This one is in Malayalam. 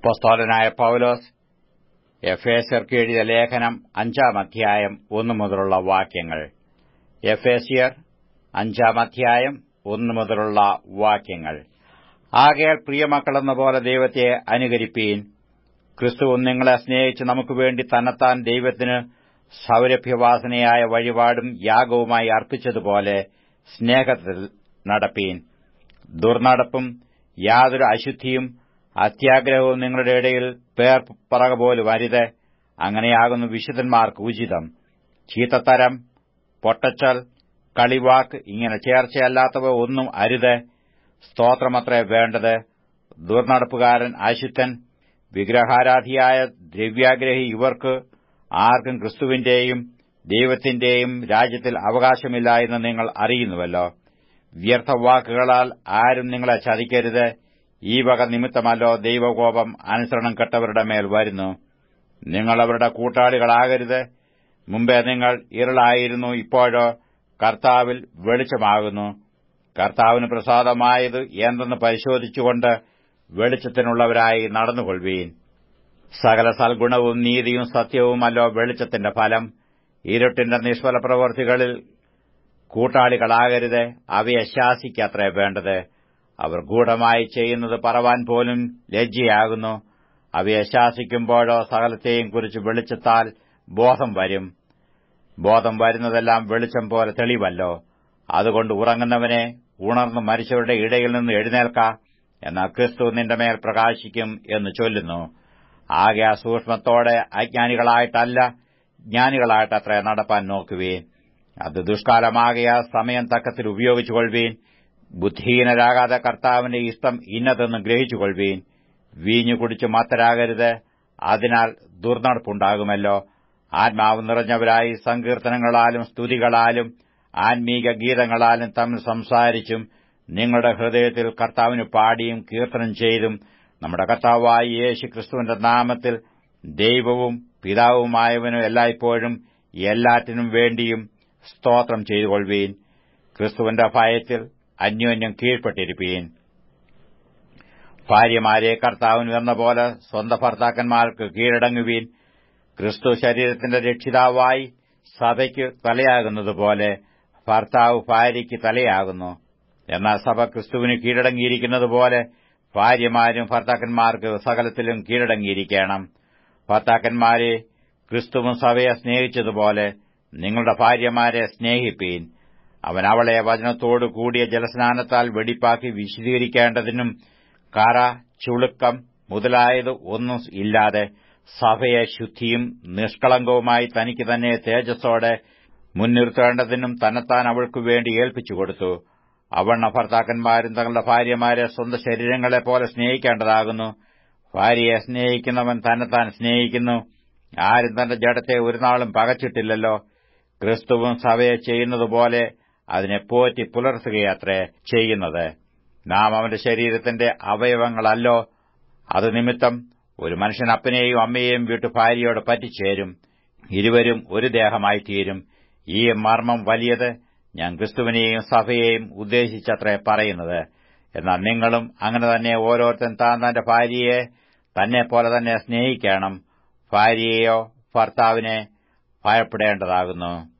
അപ്പോസ്തോലനായ പൌലോസ് എഫേസ്യർക്ക് എഴുതിയ ലേഖനം അഞ്ചാം അധ്യായം ഒന്നു മുതലുള്ള വാക്യങ്ങൾ എഫേസ്യർ അഞ്ചാം അധ്യായം ഒന്നു മുതലുള്ള വാക്യങ്ങൾ ആകയാൽ പ്രിയമക്കളെന്ന പോലെ ദൈവത്തെ അനുകരിപ്പീൻ ക്രിസ്തുവും നിങ്ങളെ സ്നേഹിച്ച് നമുക്ക് വേണ്ടി തന്നെത്താൻ ദൈവത്തിന് സൗരഭ്യവാസനയായ വഴിപാടും യാഗവുമായി അർപ്പിച്ചതുപോലെ സ്നേഹത്തിൽ നടപ്പീൻ ദുർനടപ്പും യാതൊരു അശുദ്ധിയും അത്യാഗ്രഹവും നിങ്ങളുടെ ഇടയിൽ പേർ പറക പോലും അരുത് അങ്ങനെയാകുന്നു വിശുദ്ധന്മാർക്ക് ഉചിതം ചീത്തത്തരം പൊട്ടച്ചൽ കളിവാക്ക് ഇങ്ങനെ ചേർച്ചയല്ലാത്തവ ഒന്നും അരുത് സ്തോത്രമത്രേ വേണ്ടത് ദുർനടപ്പുകാരൻ അശുദ്ധൻ വിഗ്രഹാരാധിയായ ദ്രവ്യാഗ്രഹി ഇവർക്ക് ആർക്കും ക്രിസ്തുവിന്റെയും ദൈവത്തിന്റെയും രാജ്യത്തിൽ അവകാശമില്ല എന്ന് നിങ്ങൾ അറിയുന്നുവല്ലോ വ്യർത്ഥവാക്കുകളാൽ ആരും നിങ്ങളെ ചതിക്കരുത് ഈ വക നിമിത്തമല്ലോ ദൈവകോപം അനുസരണം കെട്ടവരുടെ മേൽ വരുന്നു നിങ്ങൾ അവരുടെ കൂട്ടാളികളാകരുത് മുമ്പേ നിങ്ങൾ ഇരുളായിരുന്നു ഇപ്പോഴോ കർത്താവിൽ വെളിച്ചമാകുന്നു കർത്താവിന് പ്രസാദമായത് എന്തെന്ന് പരിശോധിച്ചുകൊണ്ട് വെളിച്ചത്തിനുള്ളവരായി നടന്നുകൊള്ളുവീൻ സകല സൽഗുണവും നീതിയും സത്യവുമല്ലോ വെളിച്ചത്തിന്റെ ഫലം ഇരുട്ടിന്റെ നിഷ്ഫല പ്രവർത്തികളിൽ കൂട്ടാളികളാകരുത് അവയെ ശാസിക്കത്രേ വേണ്ടത് അവർ ഗൂഢമായി ചെയ്യുന്നത് പറവാൻ പോലും ലജ്ജയാകുന്നു അവയെ ശാസിക്കുമ്പോഴോ സകലത്തെയും കുറിച്ച് വെളിച്ചത്താൽ ബോധം വരും ബോധം വരുന്നതെല്ലാം വെളിച്ചം പോലെ തെളിവല്ലോ അതുകൊണ്ട് ഉറങ്ങുന്നവനെ ഉണർന്ന് മരിച്ചവരുടെ ഇടയിൽ നിന്ന് എഴുന്നേൽക്ക എന്നാൽ ക്രിസ്തു നിന്റെ മേൽ പ്രകാശിക്കും എന്ന് ചൊല്ലുന്നു ആകെ സൂക്ഷ്മത്തോടെ അജ്ഞാനികളായിട്ടല്ല ജ്ഞാനികളായിട്ടത്രേ നടപ്പാൻ നോക്കുവീൻ അത് ദുഷ്കാലമാകിയ സമയം തക്കത്തിൽ ഉപയോഗിച്ചുകൊള്ളുവീൻ ബുദ്ധിഹീനരാകാതെ കർത്താവിന്റെ ഇഷ്ടം ഇന്നതെന്ന് ഗ്രഹിച്ചുകൊള്ളുവീൻ വീഞ്ഞു കുടിച്ച് മത്തരാകരുത് അതിനാൽ ദുർനടപ്പുണ്ടാകുമല്ലോ ആത്മാവ് നിറഞ്ഞവരായി സങ്കീർത്തനങ്ങളാലും സ്തുതികളാലും ആത്മീക ഗീതങ്ങളാലും തമ്മിൽ സംസാരിച്ചും നിങ്ങളുടെ ഹൃദയത്തിൽ കർത്താവിന് പാടിയും കീർത്തനം ചെയ്തും നമ്മുടെ കർത്താവായ യേശു ക്രിസ്തുവിന്റെ നാമത്തിൽ ദൈവവും പിതാവുമായവനും എല്ലായ്പ്പോഴും എല്ലാറ്റിനും വേണ്ടിയും സ്തോത്രം ചെയ്തുകൊള്ളുവീൻ ക്രിസ്തുവിന്റെ ഭയത്തിൽ അന്യോന്യം കീഴ്പ്പെട്ടിരിപ്പീൻ ഭാര്യമാരെ കർത്താവിന് എന്ന പോലെ സ്വന്തം ഭർത്താക്കന്മാർക്ക് കീഴടങ്ങുവീൻ ക്രിസ്തു ശരീരത്തിന്റെ രക്ഷിതാവായി സഭയ്ക്ക് തലയാകുന്നതുപോലെ ഭർത്താവ് ഭാര്യയ്ക്ക് തലയാകുന്നു എന്നാൽ സഭ ക്രിസ്തുവിന് കീഴടങ്ങിയിരിക്കുന്നതുപോലെ ഭാര്യമാരും ഭർത്താക്കന്മാർക്ക് സകലത്തിലും കീഴടങ്ങിയിരിക്കണം ഭർത്താക്കന്മാരെ ക്രിസ്തുവും സഭയെ സ്നേഹിച്ചതുപോലെ നിങ്ങളുടെ ഭാര്യമാരെ സ്നേഹിപ്പീൻ അവൻ അവളെ വചനത്തോടു കൂടിയ ജലസ്നാനത്താൽ വെടിപ്പാക്കി വിശദീകരിക്കേണ്ടതിനും കറ ചുളുക്കം മുതലായത് ഒന്നും ഇല്ലാതെ സഭയെ ശുദ്ധിയും നിഷ്കളങ്കവുമായി തനിക്ക് തന്നെ തേജസ്സോടെ മുൻനിർത്തേണ്ടതിനും തന്നെത്താൻ അവൾക്കു വേണ്ടി ഏൽപ്പിച്ചു കൊടുത്തു അവണ്ണ ഭർത്താക്കന്മാരും തങ്ങളുടെ ഭാര്യമാരെ സ്വന്തം ശരീരങ്ങളെപ്പോലെ സ്നേഹിക്കേണ്ടതാകുന്നു ഭാര്യയെ സ്നേഹിക്കുന്നവൻ തന്നെത്താൻ സ്നേഹിക്കുന്നു ആരും തന്റെ ജഡത്തെ ഒരു നാളും പകച്ചിട്ടില്ലല്ലോ ക്രിസ്തുവും സഭയെ ചെയ്യുന്നതുപോലെ അതിനെ പോറ്റി പുലർത്തുകയത്രേ ചെയ്യുന്നത് നാം അവന്റെ ശരീരത്തിന്റെ അവയവങ്ങളല്ലോ അത് നിമിത്തം ഒരു മനുഷ്യൻ അപ്പനെയും അമ്മയെയും വിട്ടു ഭാര്യയോട് പറ്റിച്ചേരും ഇരുവരും ഒരു ദേഹമായി തീരും ഈ മർമ്മം വലിയത് ഞാൻ ക്രിസ്തുവിനെയും സഭയെയും ഉദ്ദേശിച്ചത്രേ പറയുന്നത് എന്നാൽ നിങ്ങളും അങ്ങനെ തന്നെ ഓരോരുത്തൻ താൻ തന്റെ ഭാര്യയെ തന്നെ പോലെ തന്നെ സ്നേഹിക്കണം ഭാര്യയെയോ ഭർത്താവിനെ ഭയപ്പെടേണ്ടതാകുന്നു